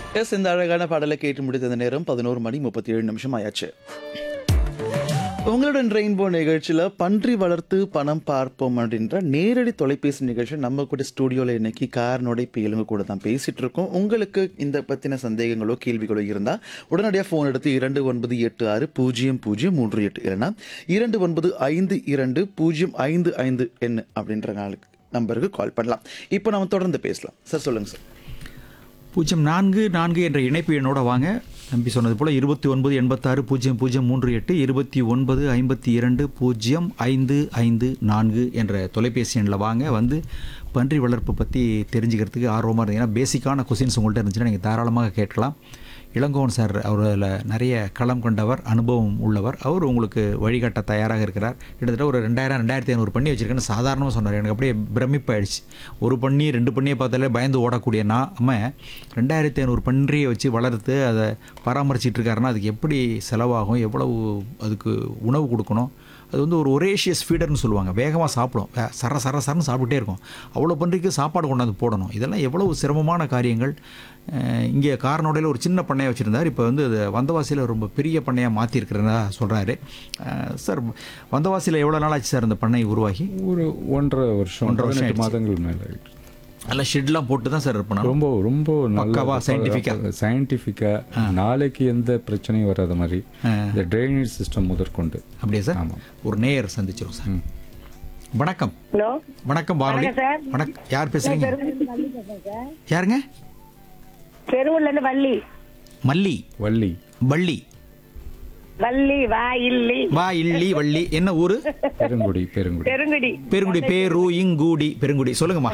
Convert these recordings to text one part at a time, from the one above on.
S இந்த அழகான பாடலை கேட்டு முடித்த நேரம் பதினோரு மணி முப்பத்தி ஏழு நிமிஷம் ஆயாச்சு உங்களுடன் ரெயின்போ நிகழ்ச்சியில் பன்றி வளர்த்து பணம் பார்ப்போம் அப்படின்ற நேரடி தொலைபேசி நிகழ்ச்சி நம்ம கூட ஸ்டூடியோவில் இன்னைக்கு காரனோட இப்போ இவங்க கூட தான் பேசிட்டு இருக்கோம் உங்களுக்கு இந்த பற்றின சந்தேகங்களோ கேள்விகளோ இருந்தால் உடனடியாக ஃபோன் எடுத்து இரண்டு ஒன்பது எட்டு ஆறு பூஜ்ஜியம் பூஜ்ஜியம் மூன்று எட்டு இல்லைன்னா இரண்டு ஒன்பது ஐந்து இரண்டு பூஜ்ஜியம் ஐந்து ஐந்து என்ன அப்படின்ற நாளுக்கு நம்பருக்கு கால் பண்ணலாம் இப்போ நம்ம தொடர்ந்து பேசலாம் சார் சொல்லுங்கள் சார் பூஜ்ஜியம் நான்கு நான்கு என்ற இணைப்பு எண்ணோட வாங்க தம்பி சொன்னது போல் இருபத்தி ஒன்பது எண்பத்தாறு பூஜ்ஜியம் பூஜ்ஜியம் மூன்று எட்டு இருபத்தி ஒன்பது ஐம்பத்தி இரண்டு பூஜ்ஜியம் ஐந்து ஐந்து நான்கு என்ற தொலைபேசி எண்ணில் வாங்க வந்து பன்றி வளர்ப்பு பற்றி தெரிஞ்சுக்கிறதுக்கு ஆர்வமாக இருந்தீங்கன்னா பேசிக்கான கொஸ்டின்ஸ் உங்கள்கிட்ட இருந்துச்சுன்னா நீங்கள் தாராளமாக கேட்கலாம் இளங்கோவன் சார் அவரில் நிறைய களம் கொண்டவர் அனுபவம் உள்ளவர் அவர் உங்களுக்கு வழிகாட்ட தயாராக இருக்கிறார் கிட்டத்தட்ட ஒரு ரெண்டாயிரம் ரெண்டாயிரத்தி ஐநூறு பண்ணி வச்சிருக்கேன்னு சாதாரணமாக சொன்னார் எனக்கு அப்படியே பிரமிப்பாயிடுச்சு ஒரு பண்ணி ரெண்டு பண்ணியை பார்த்தாலே பயந்து ஓடக்கூடிய நாம ரெண்டாயிரத்தி ஐநூறு பன்றியை வச்சு வளர்த்து அதை பராமரிச்சிட்டு இருக்காருன்னா அதுக்கு எப்படி செலவாகும் எவ்வளவு அதுக்கு உணவு கொடுக்கணும் அது வந்து ஒரு ஒரேஷியஸ் ஃபீடர்னு சொல்லுவாங்க வேகமாக சாப்பிடும் வே- சர சர சரன்னு சாப்பிட்டுட்டே இருக்கும் அவ்வளோ பன்றிக்கு சாப்பாடு கொண்டாந்து போடணும் இதெல்லாம் எவ்வளவு சிரமமான காரியங்கள் அஹ் இங்கே காரனோடையில் ஒரு சின்ன பண்ணையை வச்சுருந்தார் இப்போ வந்து அது வந்தவாசியில் ரொம்ப பெரிய பண்ணையாக மாற்றிருக்கிறதா சொல்கிறாரு சார் வந்தவாசியில் எவ்வளோ நாள் ஆச்சு சார் இந்த பண்ணை உருவாகி ஒரு ஒன்றரை வருஷம் ஒன்றரை வருஷம் பதினெட்டு மாதங்கள் மேல ஆயிடுச்சு. நல்லா ஷெட்லாம் போட்டு தான் சார் இருப்பேன் ரொம்ப ரொம்ப பக்காவா, scientific-ஆ? சயின்டிஃபிக்கா நாளைக்கு எந்த பிரச்சனையும் வராத மாதிரி இந்த ட்ரைனேஜ் சிஸ்டம் முதற்கொண்டு அப்படியே சார் ஆமாம். ஒரு நேயர் சந்திச்சிரும் சார் வணக்கம் ஹலோ வணக்கம் பாரதி வணக்கம் சார். வணக்கம் யார் பேசுறீங்க யாருங்க பெருவூர்ல இருந்து வள்ளி மல்லி வள்ளி வள்ளி வள்ளி வா இல்லி வா இல்லி வள்ளி என்ன ஊரு பெருங்குடி பெருங்குடி பெருங்குடி பெருங்குடி பேரு இங்கூடி பெருங்குடி சொல்லுங்கம்மா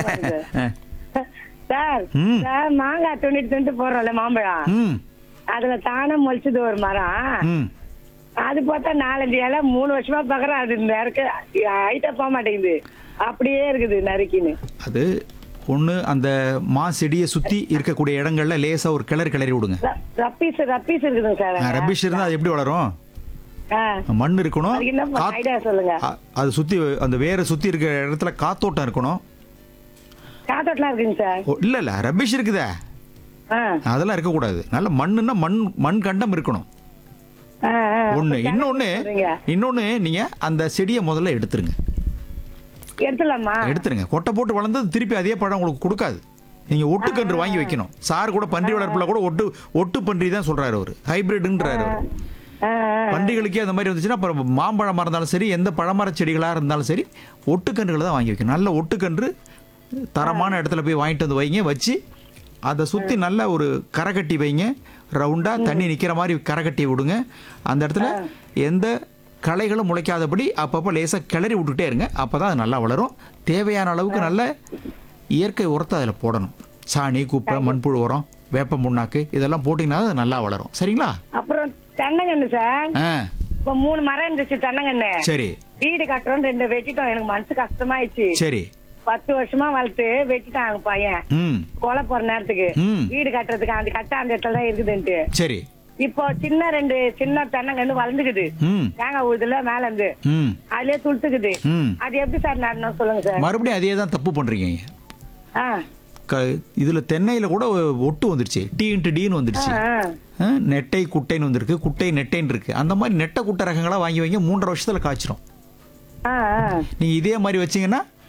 சார் ம். சார் மாங்காய் துணிட்டு துணிட்டு போடுறோம்ல மாம்பழம் ம் அதுல தானே முளைச்சது ஒரு மரம் ம் அது பார்த்தா நாலஞ்சு இலை மூணு வருஷமா பாக்குறேன் அது நறுக்க ஹைட்டா போக மாட்டேங்குது அப்படியே இருக்குது நறுக்கின்னு அது ஒன்று அந்த மா செடியை சுற்றி இருக்கக்கூடிய இடங்கள்ல லேசாக ஒரு கிளறி கிளறி விடுங்க ர- ரப்பீஸ் ரப்பீஸ் இருக்குதுங்க சார் அங்க. ரபிஷ் இருந்தால் அது எப்படி வளரும் ஆ. மண் இருக்கணும் அதுக்கு என்ன காத்- ஐடியா சொல்லுங்க அ- அது சுற்றி அந்த வேரை சுற்றி இருக்கிற இடத்துல காத்தோட்டம் இருக்கணும் காத்தோட்டலாம் இருக்குங்க சார் ஓ, இல்ல இல்ல ரபிஷ் இருக்குதே ஆ. அதெல்லாம் இருக்கக்கூடாது நல்ல மண்ணுன்னா மண் மண் கண்டம் இருக்கணும் ஆ, ஆ. ஒண்ணு அப்ப இன்னொன்னு சொல்றீங்க. இன்னொன்னு நீங்க அந்த செடியை முதல்ல எடுத்துருங்க எடுத்துலாமா எடுத்துருங்க கொட்டை போட்டு வளர்ந்தது திருப்பி அதே பழம் உங்களுக்கு கொடுக்காது நீங்க ஒட்டுக்கன்று வாங்கி வைக்கணும் சார் கூட பன்றி வளர்ப்புல கூட ஒட்டு ஒட்டு பன்றி தான் சொல்றாரு அவரு ஹைபிரிட்ன்றாரு அவரு ஆ, ஆ. பன்றிகளுக்கே அந்த மாதிரி வந்துச்சுன்னா அப்புறம் மாம்பழமா இருந்தாலும் சரி எந்த பழமர செடிகளாக இருந்தாலும் சரி ஒட்டுக்கன்றுகளை தான் வாங்கி வைக்கணும் நல்ல ஒட்டுக்கன்று தரமான இடத்துல போய் வாங்கிட்டு வந்து வைங்க வச்சு அதை சுற்றி நல்ல ஒரு கரை கட்டி வைங்க ரவுண்டாக தண்ணி நிற்கிற மாதிரி கரை கட்டி விடுங்க அந்த இடத்துல எந்த களைகளும் முளைக்காதபடி அப்பப்போ லேசாக கிளறி விட்டுட்டே இருங்க அப்போ தான் அது நல்லா வளரும் தேவையான அளவுக்கு நல்ல இயற்கை உரத்தை அதில் போடணும் சாணி குப்பை மண்புழு உரம் வேப்ப முன்னாக்கு இதெல்லாம் போட்டிங்கன்னா அது நல்லா வளரும் சரிங்களா அப்புறம் தென்னங்கண்ணு சார் ஆ இப்ப மூணு மரம் இருந்துச்சு தென்னங்கண்ணு சரி வீடு கட்டுறோம் ரெண்டு வெட்டிட்டோம் எனக்கு மனசு கஷ்டமாயிடுச்சு சரி பத்து வருஷமா வளர்த்து வெட்டிட்டாங்க பையன் ம் கொலை போற நேரத்துக்கு ம். வீடு கட்டுறதுக்கு அந்த கட்ட அந்த இடத்துல தான் இருக்குதுன்ட்டு சரி இப்போ சின்ன ரெண்டு சின்ன தென்னங்கண்ணு வளர்ந்துக்குது ம் தேங்காய் ஊதுல மேல இருந்து ம் அதுலயே துளுத்துக்குது ம் அது எப்படி சார் நடணும் சொல்லுங்க சார் மறுபடியும் அதே தான் தப்பு பண்ணுறீங்க ஆ க இதில் தென்னையில் கூட ஒட்டு வந்துருச்சு டி இன்ட்டு டின்னு வந்துருச்சு ஆ, ஆ, நெட்டை குட்டைன்னு வந்திருக்கு குட்டை நெட்டைன்னு இருக்கு அந்த மாதிரி நெட்டை குட்டை ரகங்களாக வாங்கி வைங்க மூன்றரை வருஷத்தில் காய்ச்சிரும் ஆ, ஆ. நீங்கள் இதே மாதிரி வச்சீங்கன்னா